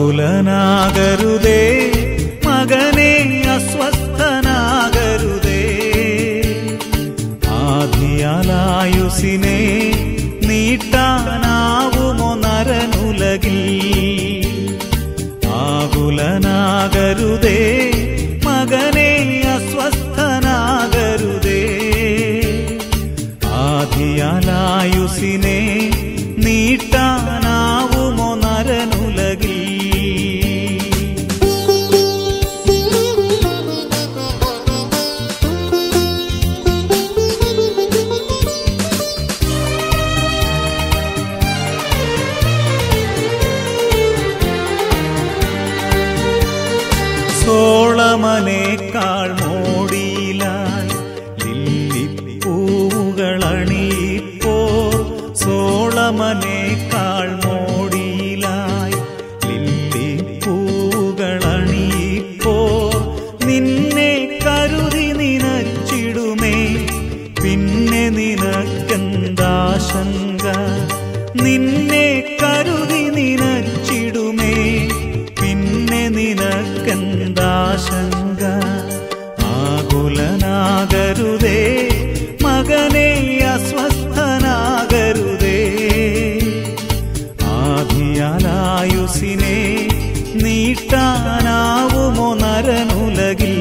ആകുലനാകരുതേ മകനെ അസ്വസ്ഥനാകരുതേ ആധിയാലായുസിനെ നീട്ടാനാവുമോ നരനുലകിൽ ആകുലനാകരുതേ മകനെ അസ്വസ്ഥനാകരുതേ ആധിയാലായുസിനെ നീട്ടാനാവുമോ നരനുലകിൽ സോളമനേക്കാൾ മോടിയിലായി ലില്ലിപ്പൂവുകളണിയിപ്പോ സോളമനേക്കാൾ മോടിയിലായി ലില്ലിപ്പൂവുകളണിയിപ്പോ നിന്നെ കരുതി നിനച്ചിടുമേ പിന്നെ നിനക്കെന്താശങ്ക നിന്നെ കരുതി നിനച്ചിടുമേ പിന്നെ നിനക്കെന്താശങ്ക ആകുലനാകരുതേ മകനെ അസ്വസ്ഥനാകരുതേ ആധിയാലായുസിനെ നീട്ടാനാവുമോ നരനുലകിൽ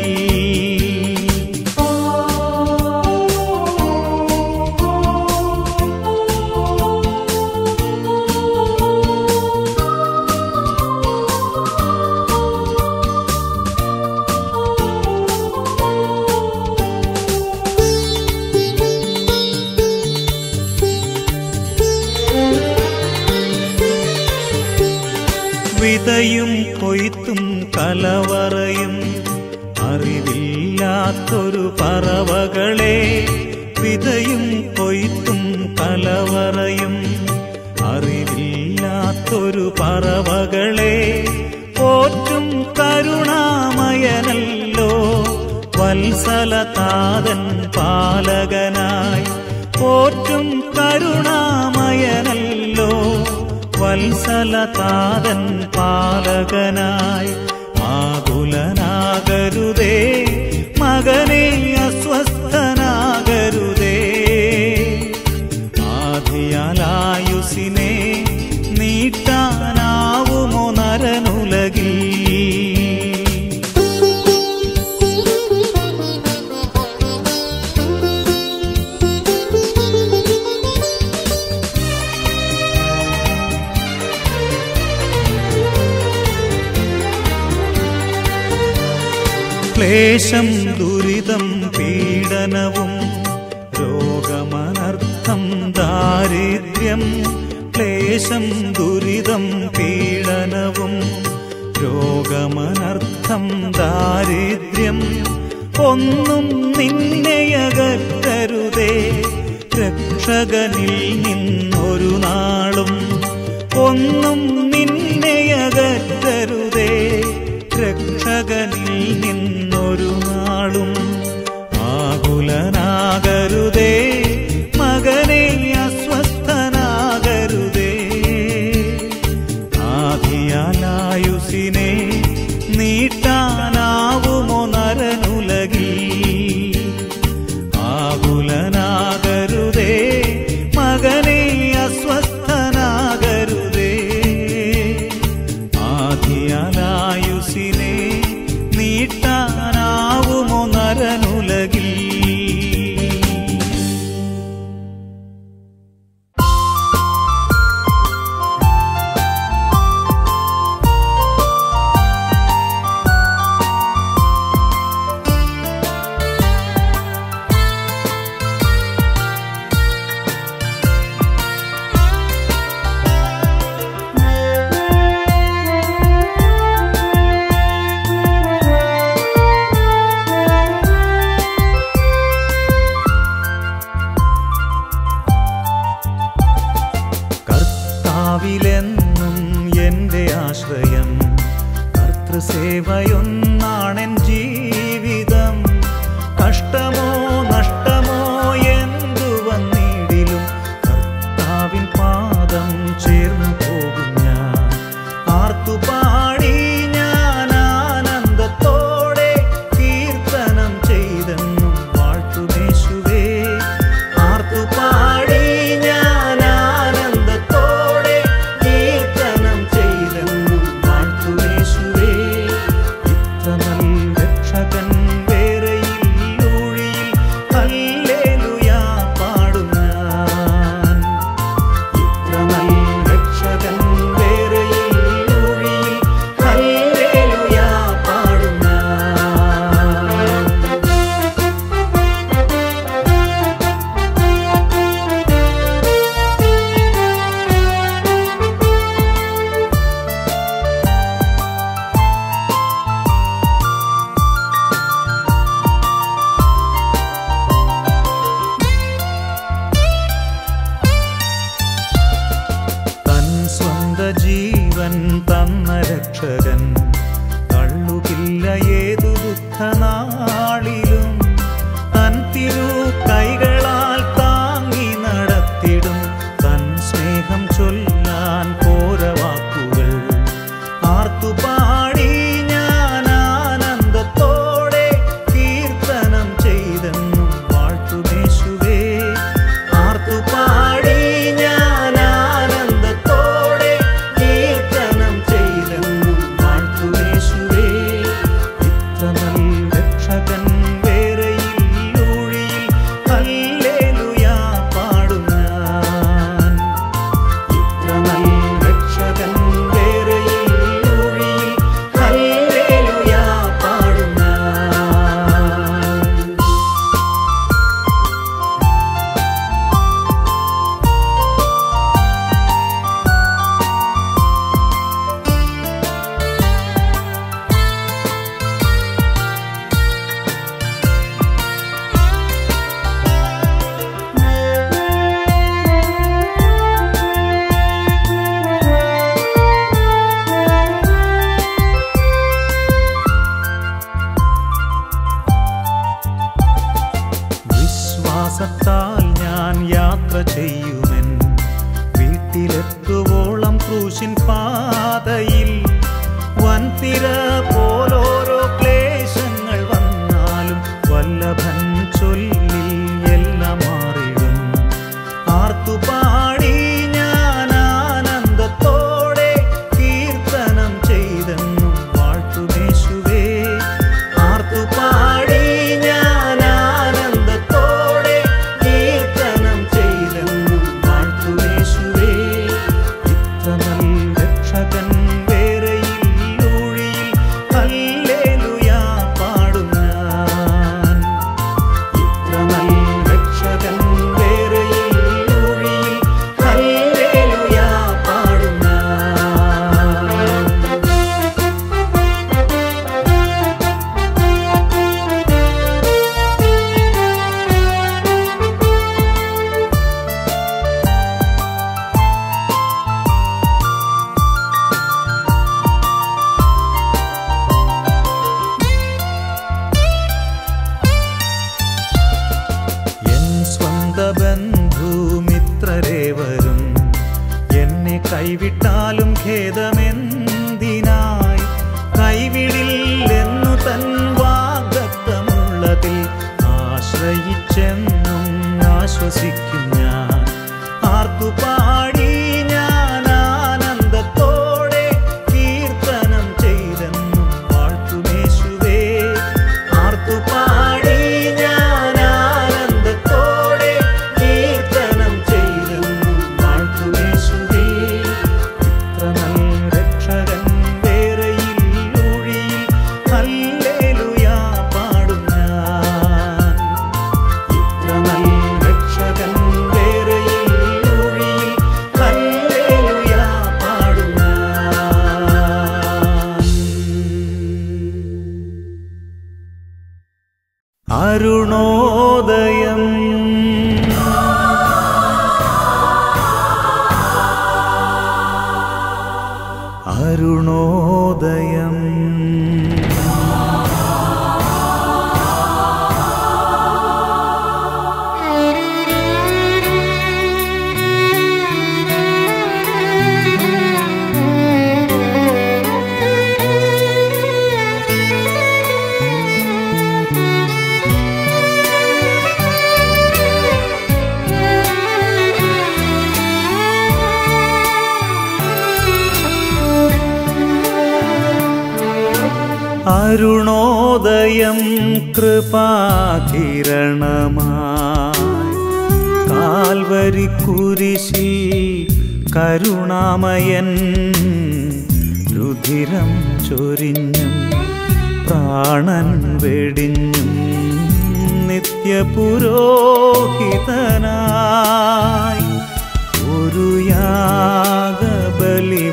വിതയും കൊയ്ത്തും കലവറയും അറിവില്ലാത്തൊരു പറവകളെ വിതയും കൊയ്ത്തും കലവറയും അറിവില്ലാത്തൊരു പറവകളെ പോറ്റും കരുണാമയനല്ലോ വത്സലതാതൻ പാലകനായി പോറ്റും കരുണാമയനല്ലോ വത്സലതാതൻ പാലകനായി ആകുലനാകരുതേ മകനെ അസ്വസ്ഥനാകരുതേ ആധിയാലായുസിനെ നീട്ടാനാവുമോ നരനുലകിൽ ക്ലേശം ദുരിതം പീഡനവും രോഗമനർത്ഥം ദാരിദ്ര്യം ക്ലേശം ദുരിതം പീഡനവും രോഗമനർത്ഥം ദാരിദ്ര്യം ഒന്നും നിന്നെയകറ്റരുതേ രക്ഷകനിൽ നിന്നൊരു നാളും ഒന്നും നിന്നെയകറ്റരുതേ രക്ഷകനിൽ നിന്നൊരു നാളും ആകുലനാകരുതേ മകനെ അസ്വസ്ഥനാകരുതേ ആധിയാലായുസിനെ നീട്ടാനാവുമോ നരനുലകിൽ ആകുലനാകരുതേ മകനെ അസ്വസ്ഥനാകരുതേ ആധിയാലായുസിനെ നീട്ടാനാവുമോ നരനുലകിൽ കർത്താവിലെന്നും എൻ്റെ ആശ്രയം കർത്തൃസേവയൊന്നാണെൻ ജീവിതം കഷ്ടമോ നഷ്ടമോ എന്തു വന്നിടിലും കർത്താവിൻ പാദം ചേർന്നു പോകും ഞാൻ ആർത്തുപാടി രക്ഷകൻ തള്ളുകില്ല ഏതു ദുഃഖനാളിലും തൻ തിരു കൈകളാൽ താങ്ങി നടത്തിടും തൻ സ്നേഹം ചൊല്ലാൻ പോരവാക്കുകൾ ആർത്തുപാടി ഞാൻ ആനന്ദത്തോടെ കീർത്തനം ചെയ്തെന്നും വാഴ്ത്തുമേശുവേ ആർത്തുപാടി ഞാൻ ആനന്ദത്തോടെ കീർത്തനം ചെയ്തെന്നും വാഴ്ത്തുമേശുവേ ഇത്ര നല്ല രക്ഷകൻ വേറെയില്ലൂഴിയിൽ ഹല്ലേലൂയാ പാടും ഞാൻ ഇത്ര നല്ല രക്ഷകൻ വേറെയില്ലൂഴിയിൽ ഹല്ലേലൂയാ പാടും ഞാൻ വിശ്വാസത്താൽ ഞാൻ യാത്ര ചെയ്യുമെൻ വീട്ടിലെത്തുവോളം ക്രൂശിൻ പാതയിൽ വൻതിര പോലോരോ ക്ലേശങ്ങൾ വന്നാലും വല്ലഭൻ ചൊല്ലിൽ എല്ലാം മാറിടും ആർത്തുപാടി ഞാൻ ആനന്ദത്തോടെ കീർത്തനം ചെയ്തെന്നും വാഴ്ത്തുമേശുവേ ആർത്തുപാടി ഞാൻ ആനന്ദത്തോടെ കീർത്തനം ചെയ്തെന്നും വാഴ്ത്തുമേശുവേ ഇത്ര നല്ല രക്ഷകൻ വേറെയില്ലൂഴിയിൽ ഹല്ലേലൂയാ പാടും ഞാൻ ഇത്ര നല്ല രക്ഷകൻ വേറെയില്ലൂഴിയിൽ ഹല്ലേലൂയാ പാടും ഞാൻ എൻ സ്വന്ത ബന്ധുമിത്രരേവരും എന്നെ കൈവിട്ടാലും ഖേദമെന്തിനായി കൈവിടില്ലെന്നു തൻ വാഗ്ദത്തമുള്ളതിൽ ആശ്രയിച്ചെന്നും ആശ്വസിക്കും ഞാൻ ആർത്തുപാടി ഞാൻ ആനന്ദത്തോടെ കീർത്തനം ചെയ്തെന്നും വാഴ്ത്തുമേശുവേ ആർത്തുപാടി ഞാൻ ആനന്ദത്തോടെ കീർത്തനം ചെയ്തെന്നും വാഴ്ത്തുമേശുവേ ഇത്ര നല്ല രക്ഷകൻ വേറെയില്ലൂഴിയിൽ ഹല്ലേലൂയാ പാടും ഞാൻ ഇത്ര നല്ല രക്ഷകൻ വേറെയില്ലൂഴിയിൽ ഹല്ലേലൂയാ പാടും ഞാൻ അരുണോദയം അരുണോദയം അരുണോദയം കൃപാകിരണമായി കാൽവരി കുരിശിൽ കരുണാമയൻ രുധിരം ചൊരിഞ്ഞും പ്രാണൻ വെടിഞ്ഞും നിത്യപുരോഹിതനായി ഒരു യാഗബലി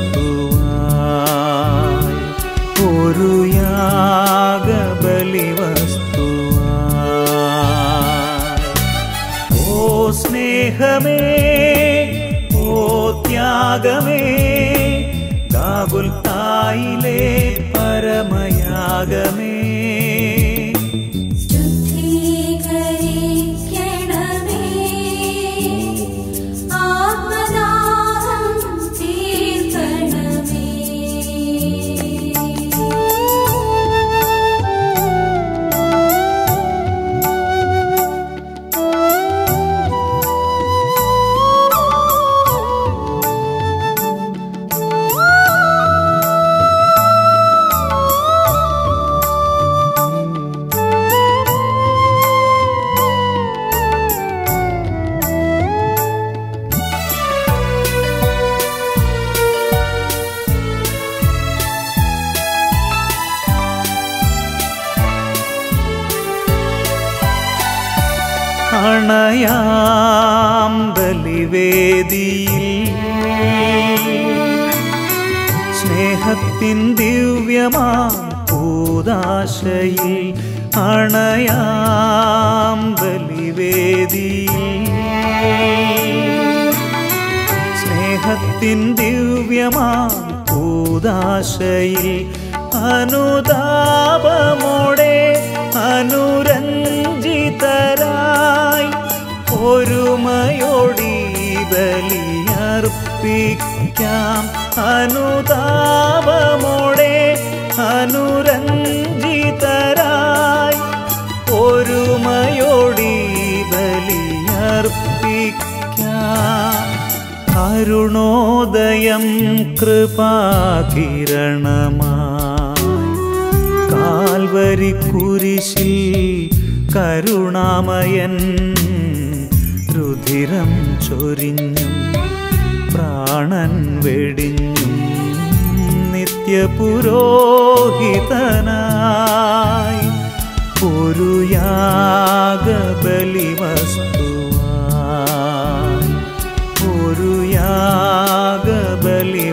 വസ്തുവായി ഒരു യാഗബലി വസ്തുവായി ഓ സ്നേഹമേ ഓ ത്യാഗമേ ഗാകുൽത്താ ഗാഗുൽത്തായിലെ പരമയാഗമേ ശുദ്ധീകരിക്കണമേ ആത്മദാഹം തീർക്കണമേ അണയാം ബലിവേദിയിൽ സ്നേഹത്തിൻ ദിവ്യമാം പൂതാശയിൽ അണയാം ബലിവേദിയിൽ സ്നേഹത്തിൻ ദിവ്യമാം പൂതാശയിൽ അനുതാപമോടെ അനുരഞ്ജിതരായി ഒരുമയോടി ബലിയർപ്പിക്കാം അനുതാപമോടെ അനുരഞ്ജിതരായി ഒരുമയോടി ബലിയർപ്പിക്കാം അരുണോദയം കൃപാകിരണമായി കാൽവരി കുരിശിൽ കരുണാമയൻ രുധിരം ചൊരിഞ്ഞും പ്രാണൻ വെടിഞ്ഞും നിത്യപുരോഹിതനായി ഒരു യാഗബലി വസ്തുവായി ഒരു യാഗബലി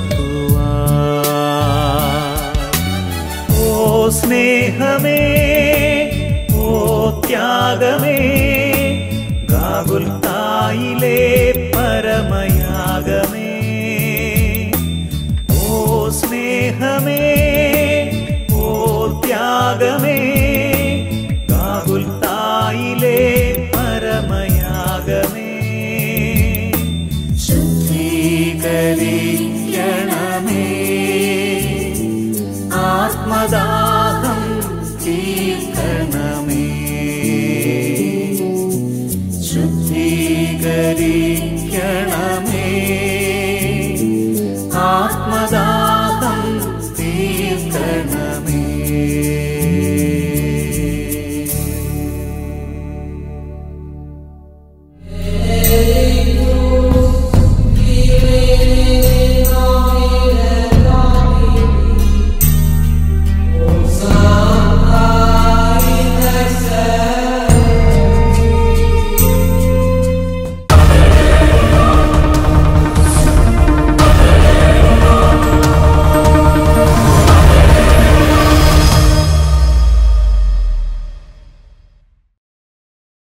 വസ്തുവായി ഓ സ്നേഹമേ ഓ ത്യാഗമേ ഗാകുൽത്തായിലെ പരമയാഗമേ ഓ സ്നേഹമേ ഓ ത്യാഗമേ ഗാകുൽത്തായിലെ പരമയാഗമേ ശുദ്ധീകരിക്കണമേ ആത്മദാ